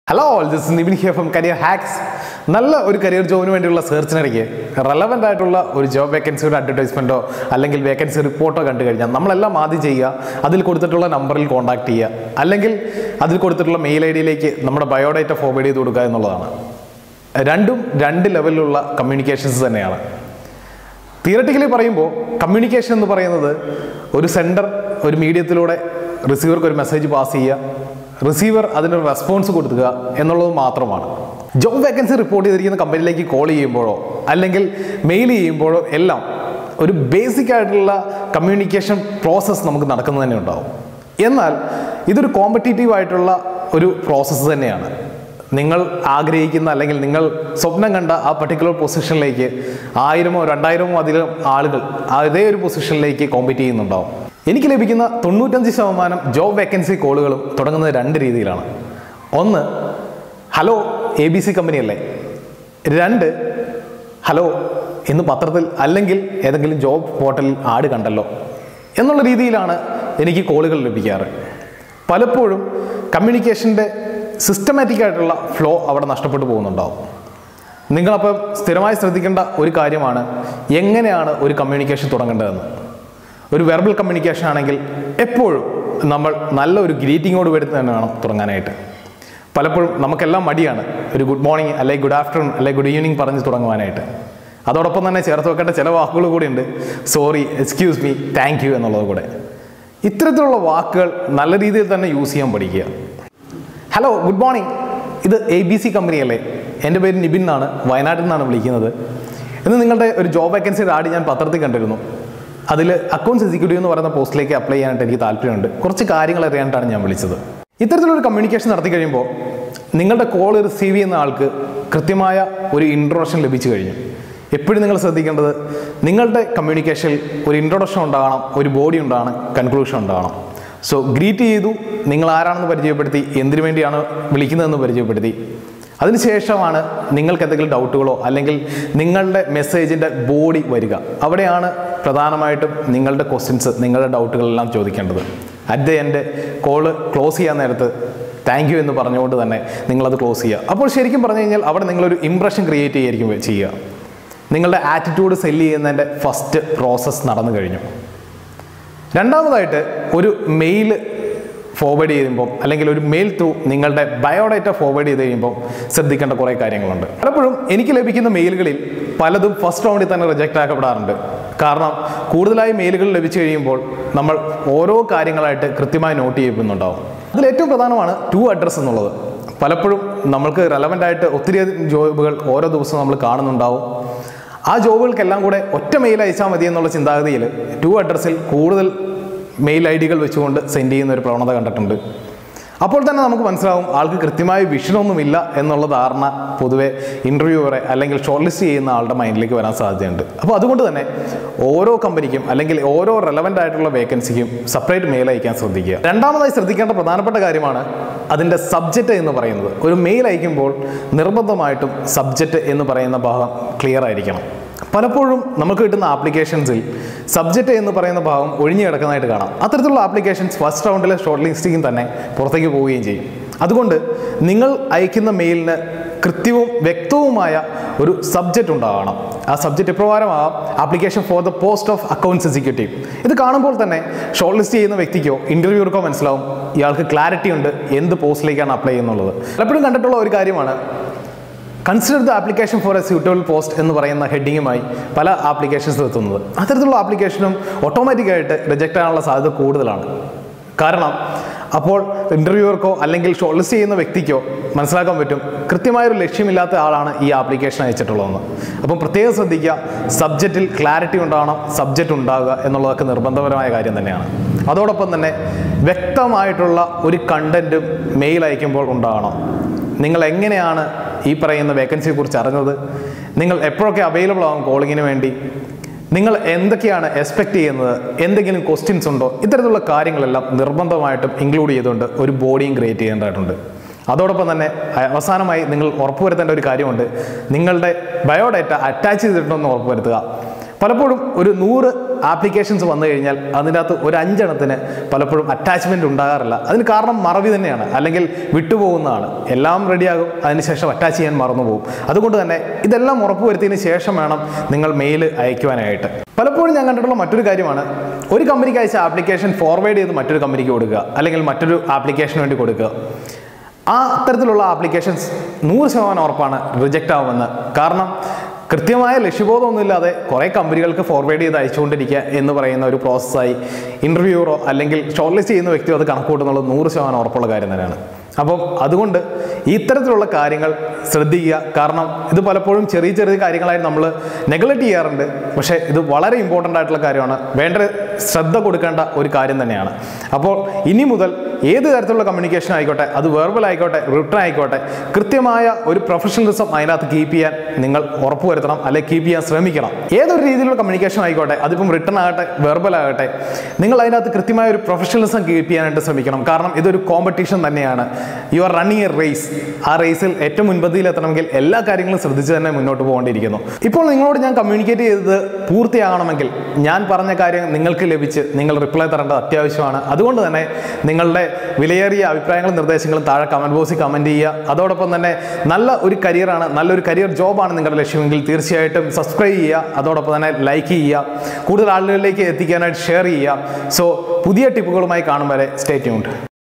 hello this Nivin here from career hacks നല്ല ഒരു career ജോബിന് വേണ്ടിയുള്ള സെർച്ചിനിടയ്ക്ക് റെലവൻ്റ് ആയിട്ടുള്ള ഒരു ജോബ് വേക്കൻസിയുടെ അഡ്വർടൈസ്മെൻറ്റോ അല്ലെങ്കിൽ വേക്കൻസി റിപ്പോർട്ടോ കണ്ടു കഴിഞ്ഞാൽ നമ്മളെല്ലാം ആദ്യം ചെയ്യുക അതിൽ കൊടുത്തിട്ടുള്ള നമ്പറിൽ കോൺടാക്ട് ചെയ്യുക അല്ലെങ്കിൽ അതിൽ കൊടുത്തിട്ടുള്ള മെയിൽ ഐ ഡിയിലേക്ക് നമ്മുടെ ബയോഡേറ്റ ഫോർവേഡ് ചെയ്ത് കൊടുക്കുക എന്നുള്ളതാണ് രണ്ടും രണ്ട് ലെവലിലുള്ള കമ്മ്യൂണിക്കേഷൻസ് തന്നെയാണ് തിയറട്ടിക്കലി പറയുമ്പോൾ കമ്മ്യൂണിക്കേഷൻ എന്ന് പറയുന്നത് ഒരു സെൻഡർ ഒരു മീഡിയത്തിലൂടെ റിസീവർക്ക് ഒരു മെസ്സേജ് പാസ് ചെയ്യുക റിസീവർ അതിനൊരു റെസ്പോൺസ് കൊടുക്കുക എന്നുള്ളത് മാത്രമാണ് ജോബ് വേക്കൻസി റിപ്പോർട്ട് ചെയ്തിരിക്കുന്ന കമ്പനിയിലേക്ക് കോൾ ചെയ്യുമ്പോഴോ അല്ലെങ്കിൽ മെയിൽ ചെയ്യുമ്പോഴോ എല്ലാം ഒരു ബേസിക് ആയിട്ടുള്ള കമ്മ്യൂണിക്കേഷൻ പ്രോസസ്സ് നമുക്ക് നടക്കുന്നത് തന്നെ ഉണ്ടാവും എന്നാൽ ഇതൊരു കോമ്പറ്റീറ്റീവ് ആയിട്ടുള്ള ഒരു പ്രോസസ്സ് തന്നെയാണ് നിങ്ങൾ ആഗ്രഹിക്കുന്ന അല്ലെങ്കിൽ നിങ്ങൾ സ്വപ്നം കണ്ട ആ പർട്ടിക്കുലർ പൊസിഷനിലേക്ക് ആയിരമോ രണ്ടായിരമോ അധികം ആളുകൾ അതേ ഒരു പൊസിഷനിലേക്ക് കോമ്പീറ്റ് ചെയ്യുന്നുണ്ടാവും എനിക്ക് ലഭിക്കുന്ന തൊണ്ണൂറ്റഞ്ച് ശതമാനം ജോബ് വേക്കൻസി കോളുകളും തുടങ്ങുന്നത് രണ്ട് രീതിയിലാണ് ഒന്ന് hello A B C company അല്ലേ രണ്ട് ഹലോ ഇന്ന് പത്രത്തിൽ അല്ലെങ്കിൽ ഏതെങ്കിലും ജോബ് പോർട്ടലിൽ ആഡ് കണ്ടല്ലോ എന്നുള്ള രീതിയിലാണ് എനിക്ക് കോളുകൾ ലഭിക്കാറ് പലപ്പോഴും കമ്മ്യൂണിക്കേഷൻ്റെ സിസ്റ്റമാറ്റിക് ആയിട്ടുള്ള ഫ്ലോ അവിടെ നഷ്ടപ്പെട്ടു പോകുന്നുണ്ടാവും നിങ്ങളപ്പം സ്ഥിരമായി ശ്രദ്ധിക്കേണ്ട ഒരു കാര്യമാണ് എങ്ങനെയാണ് ഒരു കമ്മ്യൂണിക്കേഷൻ തുടങ്ങേണ്ടതെന്ന് ഒരു വെർബൽ കമ്മ്യൂണിക്കേഷൻ ആണെങ്കിൽ എപ്പോഴും നമ്മൾ നല്ല ഒരു ഗ്രീറ്റിങ്ങോട് വരുത്തി തന്നെ വേണം തുടങ്ങാനായിട്ട് പലപ്പോഴും നമുക്കെല്ലാം മടിയാണ് ഒരു ഗുഡ് മോർണിംഗ് അല്ലെങ്കിൽ ഗുഡ് ആഫ്റ്റർനൂൺ അല്ലെങ്കിൽ ഗുഡ് ഈവനിങ് പറഞ്ഞ് തുടങ്ങുവാനായിട്ട് അതോടൊപ്പം തന്നെ ചേർത്ത് വെക്കേണ്ട ചില വാക്കുകൾ കൂടിയുണ്ട് sorry excuse me thank you എന്നുള്ളത് കൂടെ ഇത്തരത്തിലുള്ള വാക്കുകൾ നല്ല രീതിയിൽ തന്നെ യൂസ് ചെയ്യാൻ പഠിക്കുക ഹലോ ഗുഡ് മോർണിംഗ് ഇത് എ ബി സി കമ്പനി അല്ലേ എൻ്റെ പേര് നിബിൻ എന്നാണ് വയനാട്ടിൽ നിന്നാണ് വിളിക്കുന്നത് ഇന്ന് നിങ്ങളുടെ ഒരു ജോബ് വേക്കൻസിയുടെ ആഡ് ഞാൻ പത്രത്തിൽ കണ്ടിരുന്നു അതിൽ അക്കൗണ്ട്സ് എക്സിക്യൂട്ടീവ് എന്ന് പറയുന്ന പോസ്റ്റിലേക്ക് അപ്ലൈ ചെയ്യാനായിട്ട് എനിക്ക് താല്പര്യമുണ്ട് കുറച്ച് കാര്യങ്ങൾ അറിയാനായിട്ടാണ് ഞാൻ വിളിച്ചത് ഇത്തരത്തിലൊരു കമ്മ്യൂണിക്കേഷൻ നടത്തി കഴിയുമ്പോൾ നിങ്ങളുടെ കോൾ റിസീവ് ചെയ്യുന്ന ആൾക്ക് കൃത്യമായ ഒരു ഇൻട്രൊഡക്ഷൻ ലഭിച്ചു കഴിഞ്ഞു എപ്പോഴും നിങ്ങൾ ശ്രദ്ധിക്കേണ്ടത് നിങ്ങളുടെ കമ്മ്യൂണിക്കേഷനിൽ ഒരു ഇൻട്രൊഡക്ഷൻ ഉണ്ടാകണം ഒരു ബോഡി ഉണ്ടാകണം കൺക്ലൂഷൻ ഉണ്ടാകണം സോ ഗ്രീറ്റ് ചെയ്തു നിങ്ങൾ ആരാണെന്ന് പരിചയപ്പെടുത്തി എന്തിനു വേണ്ടിയാണ് വിളിക്കുന്നതെന്ന് പരിചയപ്പെടുത്തി അതിനുശേഷമാണ് നിങ്ങൾക്ക് എന്തെങ്കിലും ഡൗട്ടുകളോ അല്ലെങ്കിൽ നിങ്ങളുടെ മെസ്സേജിൻ്റെ ബോഡി വരിക അവിടെയാണ് പ്രധാനമായിട്ടും നിങ്ങളുടെ ക്വസ്റ്റ്യൻസ് നിങ്ങളുടെ ഡൗട്ടുകളെല്ലാം ചോദിക്കേണ്ടത് at the end call close ചെയ്യാൻ നേരത്ത് താങ്ക് യു എന്ന് പറഞ്ഞുകൊണ്ട് തന്നെ നിങ്ങളത് ക്ലോസ് ചെയ്യുക അപ്പോൾ ശരിക്കും പറഞ്ഞു കഴിഞ്ഞാൽ അവിടെ നിങ്ങളൊരു ഇംപ്രഷൻ ക്രിയേറ്റ് ചെയ്യായിരിക്കും ചെയ്യുക നിങ്ങളുടെ ആറ്റിറ്റ്യൂഡ് സെല്ല് ചെയ്യുന്നതിൻ്റെ ഫസ്റ്റ് പ്രോസസ്സ് നടന്നു കഴിഞ്ഞു രണ്ടാമതായിട്ട് ഒരു മെയിൽ ഫോർവേഡ് ചെയ്യുമ്പോൾ അല്ലെങ്കിൽ ഒരു മെയിൽ ത്രൂ നിങ്ങളുടെ ബയോഡേറ്റ ഫോർവേഡ് ചെയ്ത് കഴിയുമ്പോൾ ശ്രദ്ധിക്കേണ്ട കുറേ കാര്യങ്ങളുണ്ട് പലപ്പോഴും എനിക്ക് ലഭിക്കുന്ന മെയിലുകളിൽ പലതും ഫസ്റ്റ് റൗണ്ടിൽ തന്നെ റിജക്റ്റ് ആക്കപ്പെടാറുണ്ട് കാരണം കൂടുതലായി മെയിലുകൾ ലഭിച്ചു കഴിയുമ്പോൾ നമ്മൾ ഓരോ കാര്യങ്ങളായിട്ട് കൃത്യമായി നോട്ട് ചെയ്യപ്പെടുന്നുണ്ടാവും അതിൽ ഏറ്റവും പ്രധാനമാണ് ടു അഡ്രസ്സ് എന്നുള്ളത് പലപ്പോഴും നമ്മൾക്ക് റെലവൻ്റ് ആയിട്ട് ഒത്തിരി ജോബുകൾ ഓരോ ദിവസവും നമ്മൾ കാണുന്നുണ്ടാവും ആ ജോബുകൾക്കെല്ലാം കൂടെ ഒറ്റ മെയിൽ അയച്ചാൽ മതി എന്നുള്ള ചിന്താഗതിയിൽ ടു അഡ്രസ്സിൽ കൂടുതൽ മെയിൽ ഐ ഡികൾ വെച്ചുകൊണ്ട് സെൻഡ് ചെയ്യുന്ന ഒരു പ്രവണത കണ്ടിട്ടുണ്ട് അപ്പോൾ തന്നെ നമുക്ക് മനസ്സിലാവും ആൾക്ക് കൃത്യമായ വിഷനൊന്നുമില്ല എന്നുള്ള ധാരണ പൊതുവെ ഇൻ്റർവ്യൂവറെ അല്ലെങ്കിൽ ഷോർട്ട് ലിസ്റ്റ് ചെയ്യുന്ന ആളുടെ മൈൻഡിലേക്ക് വരാൻ സാധ്യതയുണ്ട് അപ്പോൾ അതുകൊണ്ട് തന്നെ ഓരോ കമ്പനിക്കും അല്ലെങ്കിൽ ഓരോ റെലവൻ്റ് ആയിട്ടുള്ള വേക്കൻസിക്കും സെപ്പറേറ്റ് മെയിൽ അയക്കാൻ ശ്രദ്ധിക്കുക രണ്ടാമതായി ശ്രദ്ധിക്കേണ്ട പ്രധാനപ്പെട്ട കാര്യമാണ് അതിൻ്റെ സബ്ജക്റ്റ് എന്ന് പറയുന്നത് ഒരു മെയിൽ അയക്കുമ്പോൾ നിർബന്ധമായിട്ടും സബ്ജക്റ്റ് എന്ന് പറയുന്ന ഭാഗം ക്ലിയർ ആയിരിക്കണം പലപ്പോഴും നമുക്ക് കിട്ടുന്ന ആപ്ലിക്കേഷൻസിൽ സബ്ജക്റ്റ് എന്ന് പറയുന്ന ഭാഗം ഒഴിഞ്ഞു കിടക്കുന്നതായിട്ട് കാണാം അത്തരത്തിലുള്ള ആപ്ലിക്കേഷൻസ് ഫസ്റ്റ് റൗണ്ടിലെ ഷോർട്ട് ലിസ്റ്റിംഗ് തന്നെ പുറത്തേക്ക് പോവുകയും ചെയ്യും അതുകൊണ്ട് നിങ്ങൾ അയക്കുന്ന മെയിലിന് കൃത്യവും വ്യക്തവുമായ ഒരു സബ്ജക്റ്റ് ഉണ്ടാകണം ആ സബ്ജക്റ്റ് എപ്രകാരമാകാം application for the post of accounts executive ഇത് കാണുമ്പോൾ തന്നെ ഷോർട്ട് ലിസ്റ്റ് ചെയ്യുന്ന വ്യക്തിക്കോ ഇൻ്റർവ്യൂർക്കോ മനസ്സിലാവും ഇയാൾക്ക് ക്ലാരിറ്റി ഉണ്ട് എന്ത് പോസ്റ്റിലേക്കാണ് അപ്ലൈ ചെയ്യുന്നുള്ളത് പലപ്പോഴും കണ്ടിട്ടുള്ള ഒരു കാര്യമാണ് consider the application for a suitable post എന്ന് പറയുന്ന ഹെഡിങ്ങുമായി പല ആപ്ലിക്കേഷൻസ് എത്തുന്നത് അത്തരത്തിലുള്ള ആപ്ലിക്കേഷനും ഓട്ടോമാറ്റിക്കായിട്ട് റിജക്റ്റ് ആകാനുള്ള സാധ്യത കൂടുതലാണ് കാരണം അപ്പോൾ ഇൻ്റർവ്യൂവർക്കോ അല്ലെങ്കിൽ ഷോർട്ട് ലിസ്റ്റ് ചെയ്യുന്ന വ്യക്തിക്കോ മനസ്സിലാക്കാൻ പറ്റും കൃത്യമായൊരു ലക്ഷ്യമില്ലാത്ത ആളാണ് ഈ ആപ്ലിക്കേഷൻ അയച്ചിട്ടുള്ളതെന്ന് അപ്പം പ്രത്യേകം ശ്രദ്ധിക്കുക സബ്ജക്റ്റിൽ ക്ലാരിറ്റി ഉണ്ടാകണം സബ്ജക്റ്റ് ഉണ്ടാകുക എന്നുള്ളതൊക്കെ നിർബന്ധപരമായ കാര്യം തന്നെയാണ് അതോടൊപ്പം തന്നെ വ്യക്തമായിട്ടുള്ള ഒരു കണ്ടൻറ്റും മെയിൽ അയക്കുമ്പോൾ ഉണ്ടാകണം നിങ്ങൾ എങ്ങനെയാണ് ഈ പറയുന്ന വേക്കൻസിയെ കുറിച്ച് അറിഞ്ഞത് നിങ്ങൾ എപ്പോഴൊക്കെ അവൈലബിൾ ആകും കോളിങ്ങിന് വേണ്ടി നിങ്ങൾ എന്തൊക്കെയാണ് എക്സ്പെക്ട് ചെയ്യുന്നത് എന്തെങ്കിലും ക്വസ്റ്റ്യൻസ് ഉണ്ടോ ഇത്തരത്തിലുള്ള കാര്യങ്ങളെല്ലാം നിർബന്ധമായിട്ടും ഇൻക്ലൂഡ് ചെയ്തുകൊണ്ട് ഒരു ബോഡിയും ക്രിയേറ്റ് ചെയ്യേണ്ടതായിട്ടുണ്ട് അതോടൊപ്പം തന്നെ അവസാനമായി നിങ്ങൾ ഉറപ്പുവരുത്തേണ്ട ഒരു കാര്യമുണ്ട് നിങ്ങളുടെ ബയോഡേറ്റ അറ്റാച്ച് ചെയ്തിട്ടുണ്ടെന്ന് ഉറപ്പുവരുത്തുക പലപ്പോഴും ഒരു നൂറ് ആപ്ലിക്കേഷൻസ് വന്നു കഴിഞ്ഞാൽ അതിൻ്റെ അകത്ത് ഒരു അഞ്ചെണ്ണത്തിന് പലപ്പോഴും അറ്റാച്ച്മെന്റ് ഉണ്ടാകാറില്ല അതിന് കാരണം മറവി തന്നെയാണ് അല്ലെങ്കിൽ വിട്ടുപോകുന്നതാണ് എല്ലാം റെഡിയാകും അതിനുശേഷം അറ്റാച്ച് ചെയ്യാൻ മറന്നു പോകും അതുകൊണ്ട് തന്നെ ഇതെല്ലാം ഉറപ്പുവരുത്തിയതിന് ശേഷം വേണം നിങ്ങൾ മെയിൽ അയക്കുവാനായിട്ട് പലപ്പോഴും ഞാൻ കണ്ടിട്ടുള്ള മറ്റൊരു കാര്യമാണ് ഒരു കമ്പനിക്ക് അയച്ച ആപ്ലിക്കേഷൻ ഫോർവേഡ് ചെയ്ത് മറ്റൊരു കമ്പനിക്ക് കൊടുക്കുക അല്ലെങ്കിൽ മറ്റൊരു ആപ്ലിക്കേഷന് വേണ്ടി കൊടുക്കുക ആ അത്തരത്തിലുള്ള ആപ്ലിക്കേഷൻസ് നൂറ് ശതമാനം ഉറപ്പാണ് റിജക്റ്റ് ആവുമെന്ന് കാരണം കൃത്യമായ ലക്ഷ്യബോധമൊന്നുമില്ലാതെ കുറേ കമ്പനികൾക്ക് ഫോർവേഡ് ചെയ്ത് അയച്ചുകൊണ്ടിരിക്കുക എന്ന് പറയുന്ന ഒരു പ്രോസസ്സായി ഇൻ്റർവ്യൂറോ അല്ലെങ്കിൽ ഷോർട്ട് ലിസ്റ്റ് ചെയ്യുന്ന വ്യക്തിയോ അത് കണക്കൂട്ടുന്നുള്ളത് നൂറ് ശതമാനം ഉറപ്പുള്ള കാര്യം തന്നെയാണ് അപ്പം അതുകൊണ്ട് ഇത്തരത്തിലുള്ള കാര്യങ്ങൾ ശ്രദ്ധിക്കുക കാരണം ഇത് പലപ്പോഴും ചെറിയ ചെറിയ കാര്യങ്ങളായി നമ്മൾ നെഗ്ലക്ട് ചെയ്യാറുണ്ട് പക്ഷേ ഇത് വളരെ ഇമ്പോർട്ടൻ്റ് ആയിട്ടുള്ള കാര്യമാണ് വേണ്ട ശ്രദ്ധ കൊടുക്കേണ്ട ഒരു കാര്യം തന്നെയാണ് അപ്പോൾ ഇനി മുതൽ ഏത് തരത്തിലുള്ള കമ്മ്യൂണിക്കേഷൻ ആയിക്കോട്ടെ അത് വെർബൽ ആയിക്കോട്ടെ റിട്ടേൺ ആയിക്കോട്ടെ കൃത്യമായ ഒരു പ്രൊഫഷണലിസം അതിനകത്ത് കീപ്പ് ചെയ്യാൻ നിങ്ങൾ ഉറപ്പുവരുത്തണം അല്ലെങ്കിൽ കീപ്പ് ചെയ്യാൻ ശ്രമിക്കണം ഏതൊരു രീതിയിലുള്ള കമ്മ്യൂണിക്കേഷൻ ആയിക്കോട്ടെ അതിപ്പം റിട്ടേൺ ആകട്ടെ വെർബൽ ആകട്ടെ നിങ്ങൾ അതിനകത്ത് കൃത്യമായ ഒരു പ്രൊഫഷണലിസം കീപ്പ് ചെയ്യാനായിട്ട് ശ്രമിക്കണം കാരണം ഇതൊരു കോമ്പറ്റീഷൻ തന്നെയാണ് you are running a race ആ റേസിൽ ഏറ്റവും മുൻപന്തിയിൽ എത്തണമെങ്കിൽ എല്ലാ കാര്യങ്ങളും ശ്രദ്ധിച്ച് തന്നെ മുന്നോട്ട് പോകേണ്ടിയിരിക്കുന്നു ഇപ്പോൾ നിങ്ങളോട് ഞാൻ കമ്മ്യൂണിക്കേറ്റ് ചെയ്തത് പൂർത്തിയാകണമെങ്കിൽ ഞാൻ പറഞ്ഞ കാര്യം നിങ്ങൾക്ക് ലഭിച്ച് നിങ്ങൾ റിപ്ലൈ തരേണ്ടത് അത്യാവശ്യമാണ് അതുകൊണ്ട് തന്നെ നിങ്ങളുടെ വിലയേറിയ അഭിപ്രായങ്ങളും നിർദ്ദേശങ്ങളും താഴെ കമന്റ് ബോക്സിൽ കമന്റ് ചെയ്യുക അതോടൊപ്പം തന്നെ നല്ല ഒരു കരിയറാണ് നല്ലൊരു കരിയർ ജോബാണ് നിങ്ങളുടെ ലക്ഷ്യമെങ്കിൽ തീർച്ചയായിട്ടും സബ്സ്ക്രൈബ് ചെയ്യുക അതോടൊപ്പം തന്നെ ലൈക്ക് ചെയ്യുക കൂടുതൽ ആളുകളിലേക്ക് എത്തിക്കാനായിട്ട് ഷെയർ ചെയ്യുക സോ പുതിയ ടിപ്പുകളുമായി കാണും വരെ സ്റ്റേ ട്യൂൺഡ്